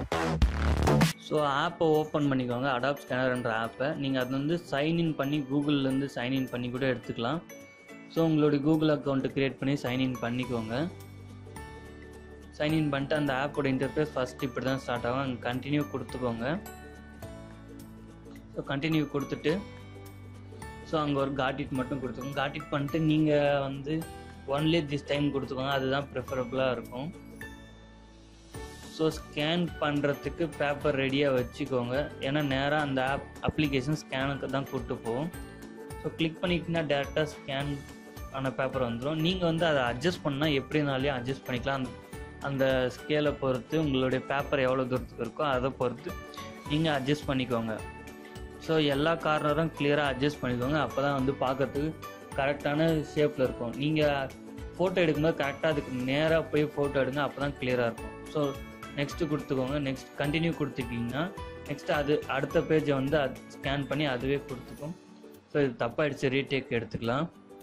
so ஆப்பை open பண்ணிக்கோங்க adapt ஸ்கேனர்ன்ற ஆப்பை நீங்கள் அது வந்து சைன்இன் பண்ணி கூகுள்லேருந்து சைன்இன் பண்ணி கூட எடுத்துக்கலாம் ஸோ உங்களுடைய கூகுள் அக்கௌண்ட்டு க்ரியேட் பண்ணி சைன்இன் பண்ணிக்கோங்க சைன்இன் பண்ணிட்டு அந்த ஆப்போட இன்டர்ஃபேஸ் ஃபஸ்ட் இப்படி தான் ஸ்டார்ட் ஆகும் அங்கே கண்டினியூ கொடுத்துக்கோங்க ஸோ கண்டினியூ கொடுத்துட்டு ஸோ அங்கே ஒரு காட்டிட் மட்டும் கொடுத்துக்கோங்க காட்டிட் பண்ணிட்டு நீங்கள் வந்து ஒன்லி திஸ் டைம் கொடுத்துக்கோங்க அதுதான் ப்ரிஃபரபுளாக இருக்கும் ஸோ ஸ்கேன் பண்ணுறதுக்கு பேப்பர் ரெடியாக வச்சுக்கோங்க ஏன்னா நேராக அந்த ஆப் அப்ளிகேஷன் ஸ்கேனுக்கு தான் கூப்பிட்டு போகும் ஸோ கிளிக் பண்ணிக்கிட்டீங்கன்னா டேரெக்டாக ஸ்கேன் ஆன பேப்பர் வந்துடும் நீங்கள் வந்து அதை அட்ஜஸ்ட் பண்ணால் எப்படினாலையும் அட்ஜஸ்ட் பண்ணிக்கலாம் அந்த அந்த ஸ்கேலை பொறுத்து உங்களுடைய பேப்பர் எவ்வளோ தூரத்துக்கு இருக்கோ அதை பொறுத்து நீங்கள் அட்ஜஸ்ட் பண்ணிக்கோங்க ஸோ எல்லா கார்னரும் கிளியராக அட்ஜஸ்ட் பண்ணிக்கோங்க அப்போ தான் வந்து பார்க்கறதுக்கு கரெக்டான ஷேப்பில் இருக்கும் நீங்கள் ஃபோட்டோ எடுக்கும்போது கரெக்டாக அதுக்கு நேராக போய் ஃபோட்டோ எடுங்க அப்போ தான் கிளியராக இருக்கும் ஸோ நெக்ஸ்ட்டு கொடுத்துக்கோங்க நெக்ஸ்ட் கண்டினியூ கொடுத்துக்கிங்கன்னா நெக்ஸ்ட் அது அடுத்த பேஜை வந்து அது ஸ்கேன் பண்ணி அதுவே கொடுத்துக்கும் ஸோ இது தப்பாயிடுச்சு ரீடேக் எடுத்துக்கலாம்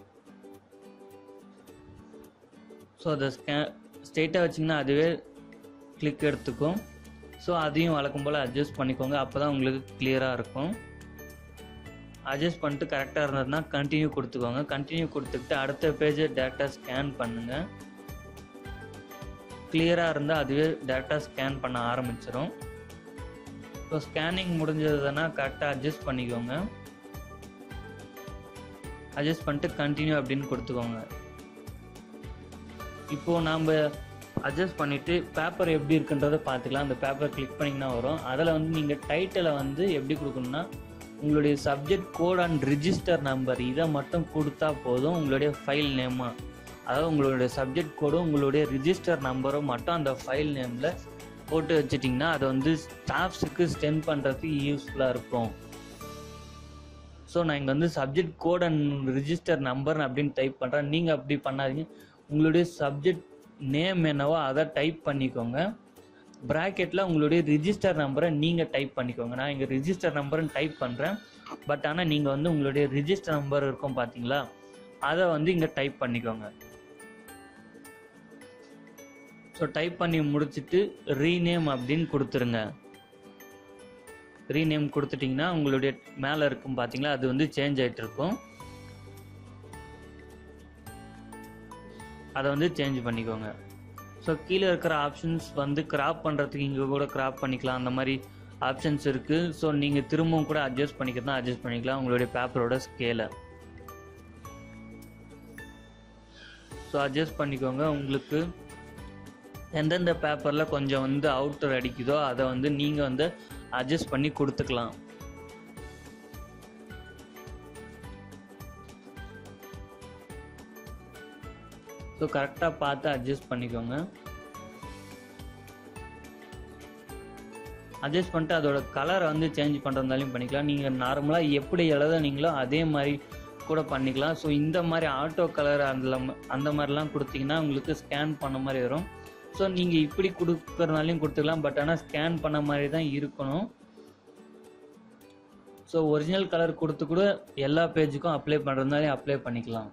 ஸோ அதை ஸ்கே ஸ்ட்ரெயிட்டாக வச்சிங்கன்னா அதுவே கிளிக் எடுத்துக்கும் ஸோ அதையும் வழக்கம் போல் அட்ஜஸ்ட் பண்ணிக்கோங்க அப்போ தான் உங்களுக்கு கிளியராக இருக்கும் அட்ஜஸ்ட் பண்ணிட்டு கரெக்டாக இருந்ததுன்னா கண்டினியூ கொடுத்துக்கோங்க கண்டினியூ கொடுத்துக்கிட்டு அடுத்த பேஜை டேரெக்டாக ஸ்கேன் பண்ணுங்கள் கிளியராக இருந்தால் அதுவே டேரெக்டாக ஸ்கேன் பண்ண ஆரம்பிச்சிடும் ஸோ ஸ்கேனிங் முடிஞ்சதுன்னா கரெக்டாக அட்ஜஸ்ட் பண்ணிக்கோங்க அட்ஜஸ்ட் பண்ணிட்டு கண்டினியூ அப்படின்னு கொடுத்துக்கோங்க இப்போது நாம் அட்ஜஸ்ட் பண்ணிவிட்டு பேப்பர் எப்படி இருக்குன்றதை பார்த்துக்கலாம் அந்த பேப்பர் கிளிக் பண்ணிங்கன்னா வரும் அதில் வந்து நீங்கள் டைட்டிலை வந்து எப்படி கொடுக்கணும்னா உங்களுடைய subject code and register number இதை மட்டும் கொடுத்தா போதும் உங்களுடைய ஃபைல் நேமாக அதாவது உங்களுடைய சப்ஜெக்ட் கோடும் உங்களுடைய ரிஜிஸ்டர் நம்பரும் மட்டும் அந்த ஃபைல் நேமில் போட்டு வச்சிட்டிங்கன்னா அதை வந்து ஸ்டாஃப்ஸுக்கு ஸ்டென்ட் பண்ணுறதுக்கு யூஸ்ஃபுல்லாக இருக்கும் ஸோ நான் இங்கே வந்து subject code and register number அப்படின்னு டைப் பண்ணுறேன் நீங்கள் அப்படி பண்ணாதீங்க உங்களுடைய சப்ஜெக்ட் நேம் என்னவோ அதை டைப் பண்ணிக்கோங்க ப்ராக்கெட்டில் உங்களுடைய ரிஜிஸ்டர் நம்பரை நீங்கள் டைப் பண்ணிக்கோங்க நான் இங்கே ரிஜிஸ்டர் நம்பர்னு டைப் பண்ணுறேன் பட் ஆனால் நீங்கள் வந்து உங்களுடைய ரிஜிஸ்டர் நம்பர் இருக்கும் பார்த்தீங்களா அதை வந்து இங்கே டைப் பண்ணிக்கோங்க ஸோ டைப் பண்ணி முடிச்சுட்டு ரீநேம் அப்படின்னு கொடுத்துருங்க ரீநேம் கொடுத்துட்டிங்கன்னா உங்களுடைய மேலே இருக்கும் பார்த்தீங்களா அது வந்து சேஞ்ச் ஆகிட்டு இருக்கும் அதை வந்து சேஞ்ச் பண்ணிக்கோங்க ஸோ கீழே இருக்கிற ஆப்ஷன்ஸ் வந்து கிராப் பண்ணுறதுக்கு இங்கே கூட கிராப் பண்ணிக்கலாம் அந்த மாதிரி ஆப்ஷன்ஸ் இருக்குது ஸோ நீங்கள் திரும்பவும் கூட அட்ஜஸ்ட் பண்ணிக்கிறதா அட்ஜஸ்ட் பண்ணிக்கலாம் உங்களுடைய பேப்பரோட ஸ்கேலை ஸோ அட்ஜஸ்ட் பண்ணிக்கோங்க உங்களுக்கு எந்தெந்த பேப்பரில் கொஞ்சம் வந்து அவுட்டர் அடிக்குதோ அதை வந்து நீங்கள் வந்து அட்ஜஸ்ட் பண்ணி கொடுத்துக்கலாம் ஸோ கரெக்டாக பார்த்து அட்ஜஸ்ட் பண்ணிக்கோங்க அட்ஜஸ்ட் பண்ணிட்டு அதோட கலரை வந்து சேஞ்ச் பண்ணுறதாலையும் பண்ணிக்கலாம் நீங்கள் நார்மலாக எப்படி எழுதுனீங்களோ அதே மாதிரி கூட பண்ணிக்கலாம் ஸோ இந்த மாதிரி ஆட்டோ கலர் அதில் அந்த மாதிரிலாம் கொடுத்தீங்கன்னா உங்களுக்கு ஸ்கேன் பண்ண மாதிரி வரும் ஸோ நீங்கள் இப்படி கொடுக்குறதுனாலையும் கொடுத்துக்கலாம் பட் ஆனால் ஸ்கேன் பண்ண மாதிரி தான் இருக்கணும் ஸோ ஒரிஜினல் கலர் கொடுத்து கூட எல்லா பேஜுக்கும் அப்ளை பண்ணுறதுனாலையும் அப்ளை பண்ணிக்கலாம்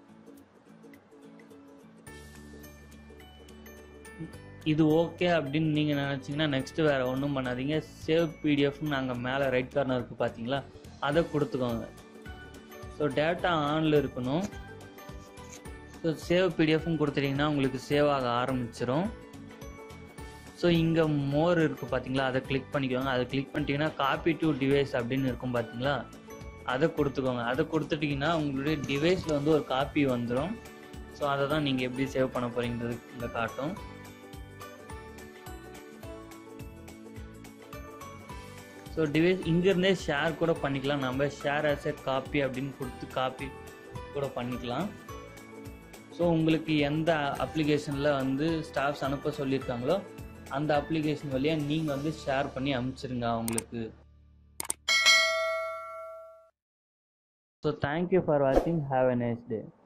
இது ஓகே அப்படின்னு நீங்கள் நினச்சிங்கன்னா நெக்ஸ்ட்டு வேறு ஒன்றும் பண்ணாதீங்க சேவ் பிடிஎஃப்னு நாங்கள் மேலே ரைட் கார்னர் இருக்குது பார்த்தீங்களா அதை கொடுத்துக்கோங்க ஸோ டேட்டா ஆனில் இருக்கணும் ஸோ சேவ் பிடிஎஃப்னு கொடுத்துட்டிங்கன்னா உங்களுக்கு சேவ் ஆக ஆரம்பிச்சிடும் ஸோ இங்கே மோர் இருக்குது பார்த்தீங்களா அதை கிளிக் பண்ணிக்கோங்க அதை கிளிக் பண்ணிட்டீங்கன்னா காப்பி டு டிவைஸ் அப்படின்னு இருக்கும் பார்த்தீங்களா அதை கொடுத்துக்கோங்க அதை கொடுத்துட்டிங்கன்னா உங்களுடைய டிவைஸில் வந்து ஒரு காப்பி வந்துடும் ஸோ அதை தான் நீங்கள் எப்படி சேவ் பண்ண போகிறீங்கிறது இங்கே காட்டும் ஸோ டிவைஸ் இங்கேருந்தே ஷேர் கூட பண்ணிக்கலாம் நம்ம ஷேர் ஆஸ் எ காப்பி அப்படின்னு கொடுத்து காப்பி கூட பண்ணிக்கலாம் ஸோ உங்களுக்கு எந்த அப்ளிகேஷனில் வந்து ஸ்டாஃப்ஸ் அனுப்ப சொல்லியிருக்காங்களோ அந்த அப்ளிகேஷன் வழியாக நீங்கள் வந்து ஷேர் பண்ணி அனுப்பிச்சிருங்க அவங்களுக்கு ஸோ தேங்க்யூ ஃபார் வாட்சிங் ஹாவ் a நைஸ் டே